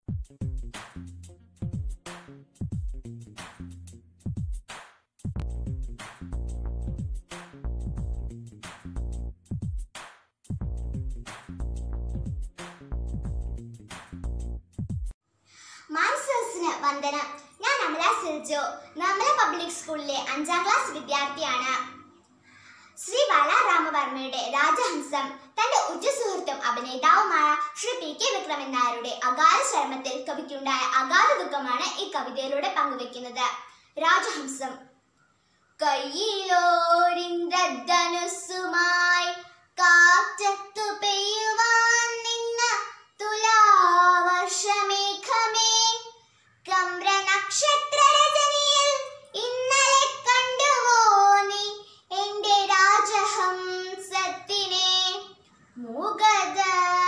മാൻസേഴ്സിന് വന്ദനം ഞാൻ അമല സിൽജോ നമ്മള പബ്ലിക് സ്കൂളിലെ അഞ്ചാം ക്ലാസ് വിദ്യാർത്ഥിയാണ് ശ്രീ ബാലരാമവർമ്മയുടെ രാജഹംസം തന്റെ ഉറ്റ സുഹൃത്തും അഭിനേതാവുമായ ശ്രീ പി കെ വിക്രമൻ നായരുടെ അകാല ചരമത്തിൽ കവിക്കുണ്ടായ അഗാധ ദുഃഖമാണ് ഈ കവിതയിലൂടെ പങ്കുവെക്കുന്നത് രാജഹംസം കയ്യിലോരിന്ദ്രധനുസ്സുമായി കാറ്റത്തു പെയ്യുവാൻ നിന്ന തുലാവർഷമേഘമേ കമ്ര നക്ഷത്ര രജനിയിൽ ഇന്നലെ കണ്ടുവോ നീ എന്റെ രാജഹംസത്തിനെ മൂകത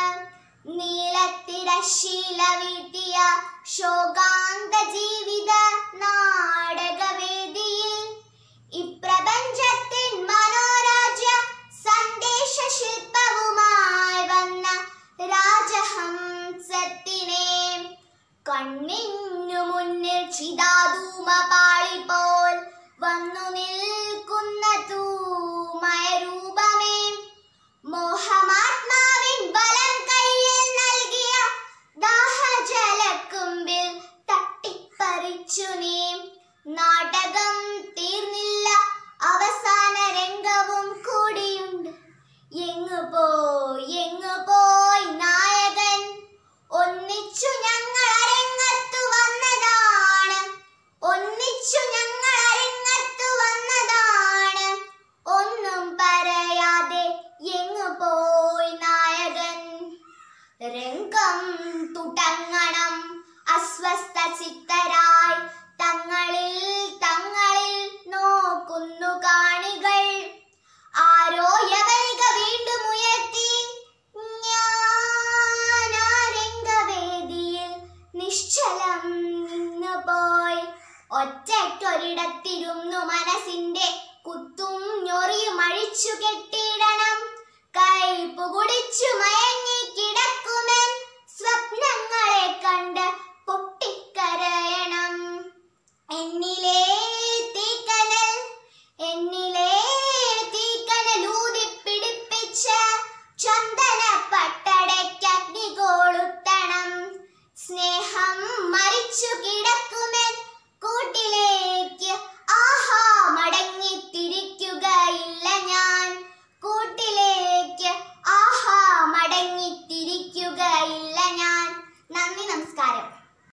നീലത്തിരശീല വീട്ടിയ ശോകാന്ത ജീവിത നാടകവേദിയിൽ ഇപ്രപഞ്ചത്തിൻ മനോരാജ്യ സന്ദേശ ശില്പവുമായി വന്ന രാജഹംസത്തിനെ കണ്ണിനു മുന്നിൽ ചിതാധൂമ പാളി പോൽ വന്നു നിൽക്കുന്ന തൂമയ രൂപമേ മോഹമാത്മാവിൻ ബലം കയ്യിൽ നൽകിയ ദാഹജലക്കുമ്പിൽ തട്ടിപ്പറിച്ചു നീ നാടകം തീർന്നില്ല അവസാന രംഗവും കൂടിയുണ്ട് എങ്ങു പോയി എങ്ങു പോയി നായകൻ ഒന്നിച്ചു ഞങ്ങൾ അരങ്ങത്തു വന്നതാണ് ഒന്നിച്ചു ഞങ്ങൾ അരങ്ങത്തു വന്നതാണ് ഒന്നും പറയാതെ എങ്ങു പോയി നായകൻ രംഗം തുടങ്ങണം അസ്വസ്ഥ ചിത്തരായി തങ്ങളിൽ തങ്ങളിൽ നോക്കുന്നു കാണികൾ ആരോ യവനിക വീണ്ടും ഉയർത്തി ഞാൻ ആ രംഗവേദിയിൽ നിശ്ചലം നിന്നു പോയി ഒറ്റയ്ക്കൊരിടത്തിരുന്നു മനസ്സിന്റെ കുത്തും ഞൊറിയും അഴിച്ചു കെട്ടിയിടണം കൈപ്പു കുടിച്ചു മയങ്ങി കിടക്കുമെൻ സ്വപ്നങ്ങളെ കണ്ട് പൊട്ടിക്കരയണം എന്നിലെ തീക്കനൽ എന്നിലെ തീക്കനൽ ഊതിപ്പിടിപ്പിച്ച ചന്ദന പട്ടടയ്ക്കഗ്നി കൊളുത്തണം സ്നേഹം മരിച്ചു കിട